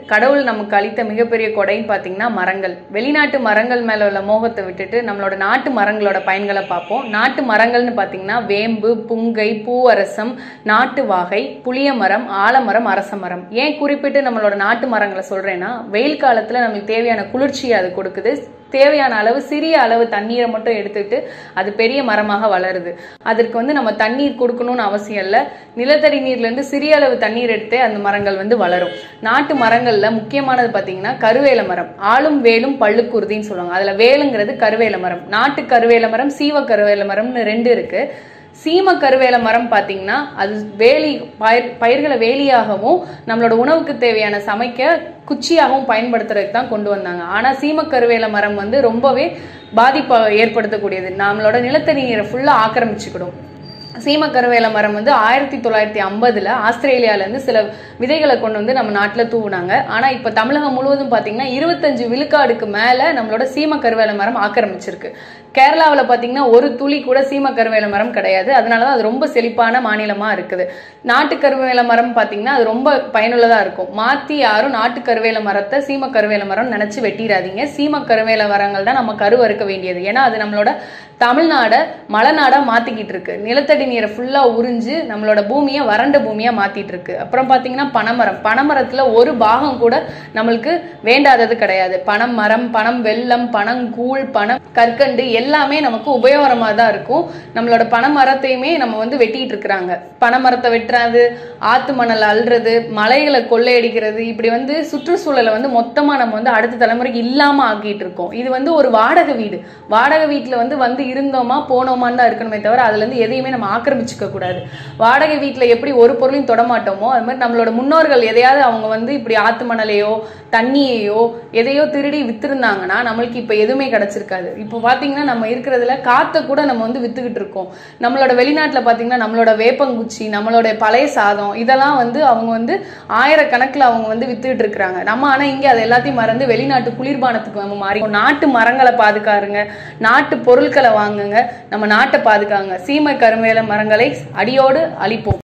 கடவுள் நமக்கு அளித்த மிகப்பெரிய கொடைன்னு பார்த்தீங்கன்னா மரங்கள் வெளிநாட்டு மரங்கள் மேல உள்ள மோகத்தை விட்டுட்டு நம்மளோட நாட்டு மரங்களோட பயன்களை பார்ப்போம் நாட்டு மரங்கள்னு பார்த்தீங்கன்னா வேம்பு புங்கை பூவரசம் நாட்டு வாகை புளிய மரம் ஆலமரம் அரச மரம் ஏன் குறிப்பிட்டு நம்மளோட நாட்டு மரங்களை சொல்றேன்னா வெயில் காலத்துல நமக்கு தேவையான குளிர்ச்சியை அது கொடுக்குது தேவையான அளவு சிறிய அளவு தண்ணீரை மட்டும் எடுத்துட்டு அது பெரிய மரமாக வளருது அதற்கு வந்து நம்ம தண்ணீர் கொடுக்கணும்னு அவசியம் இல்லை நிலத்தடி நீர்ல இருந்து சிறிய அளவு தண்ணீர் எடுத்தே அந்த மரங்கள் வந்து வளரும் நாட்டு மரங்கள்ல முக்கியமானது பாத்தீங்கன்னா கருவேல மரம் ஆளும் வேலும் பள்ளுக்குருதின்னு சொல்லுவாங்க அதுல வேலுங்கிறது கருவேல மரம் நாட்டு கருவேல மரம் சீவ கருவேல மரம்னு ரெண்டு இருக்கு சீம கருவேல மரம் பாத்தீங்கன்னா அது வேலி பயிர் பயிர்களை வேலியாகவும் நம்மளோட உணவுக்கு தேவையான சமைக்க குச்சியாகவும் பயன்படுத்துறதுக்கு தான் கொண்டு வந்தாங்க ஆனா சீம கருவேல மரம் வந்து ரொம்பவே பாதிப்பை ஏற்படுத்தக்கூடியது நம்மளோட நிலத்தடி நீரை ஃபுல்லா ஆக்கிரமிச்சுக்கிடும் சீம கருவேல மரம் வந்து ஆயிரத்தி தொள்ளாயிரத்தி ஐம்பதுல ஆஸ்திரேலியால இருந்து சில விதைகளை கொண்டு வந்து நம்ம நாட்டுல தூவுனாங்க ஆனா இப்ப தமிழகம் முழுவதும் பாத்தீங்கன்னா இருபத்தஞ்சு விழுக்காடுக்கு மேல நம்மளோட சீம கருவேல மரம் ஆக்கிரமிச்சிருக்கு கேரளாவுல பாத்தீங்கன்னா ஒரு துளி கூட சீம கருவேல மரம் கிடையாது அதனாலதான் அது ரொம்ப செழிப்பான மாநிலமா இருக்குது நாட்டு கருவேல மரம் பாத்தீங்கன்னா அது ரொம்ப பயனுள்ளதா இருக்கும் மாத்தி யாரும் நாட்டு கருவேல மரத்தை சீம கருவேல மரம் நினைச்சு வெட்டிடாதீங்க சீம கருவேல மரங்கள் தான் நம்ம கருவறுக்க வேண்டியது ஏன்னா அது நம்மளோட தமிழ்நாட மலைநாடா மாத்திக்கிட்டு இருக்கு நிலத்தடி நீரை ஃபுல்லா உறிஞ்சு நம்மளோட பூமியை வறண்ட பூமியா மாத்திட்டு இருக்கு அப்புறம் பாத்தீங்கன்னா பனைமரம் பனைமரத்துல ஒரு பாகம் கூட நம்மளுக்கு வேண்டாதது கிடையாது பனம் மரம் பனம் வெல்லம் பனங்கூழ் பனம் கற்கண்டு எல்லாமே நமக்கு உபயோகரமா தான் இருக்கும் நம்மளோட பனைமரத்தையுமே நம்ம வந்து வெட்டிட்டு இருக்கிறாங்க பனைமரத்தை வெட்டுறது ஆத்து மணல் அள்ளுறது மலைகளை கொள்ளையடிக்கிறது இப்படி வந்து சுற்றுச்சூழலை வந்து மொத்தமா நம்ம வந்து அடுத்த தலைமுறைக்கு இல்லாம ஆக்கிட்டு இருக்கோம் இது வந்து ஒரு வாடகை வீடு வாடகை வீட்டுல வந்து வந்து இருந்தோமா போனோமான்னு தான் இருக்கணுமே தவிர அதுல இருந்து எதையுமே நம்ம ஆக்கிரமிச்சுக்க கூடாது வாடகை வீட்டுல எப்படி ஒரு பொருளையும் தொடமாட்டோமோ அது மாதிரி நம்மளோட முன்னோர்கள் எதையாவது அவங்க வந்து இப்படி ஆத்து மணலையோ தண்ணியையோ எதையோ திருடி வித்திருந்தாங்கன்னா நம்மளுக்கு இப்ப எதுவுமே கிடைச்சிருக்காது இப்போ பாத்தீங்கன்னா நம்ம இருக்கிறதுல காத்த கூட நம்ம வந்து வித்துக்கிட்டு இருக்கோம் நம்மளோட வெளிநாட்டுல பாத்தீங்கன்னா நம்மளோட வேப்பங்குச்சி நம்மளோட பழைய சாதம் இதெல்லாம் வந்து அவங்க வந்து ஆயிரக்கணக்கில் அவங்க வந்து வித்துக்கிட்டு இருக்கிறாங்க நம்ம ஆனா இங்க அது எல்லாத்தையும் மறந்து வெளிநாட்டு குளிர்பானத்துக்கு நம்ம மாறி நாட்டு மரங்களை பாதுகாருங்க நாட்டு பொருட்களை வாங்குங்க நம்ம நாட்டை பாதுகாங்க சீமை கருவேல மரங்களை அடியோடு அழிப்போம்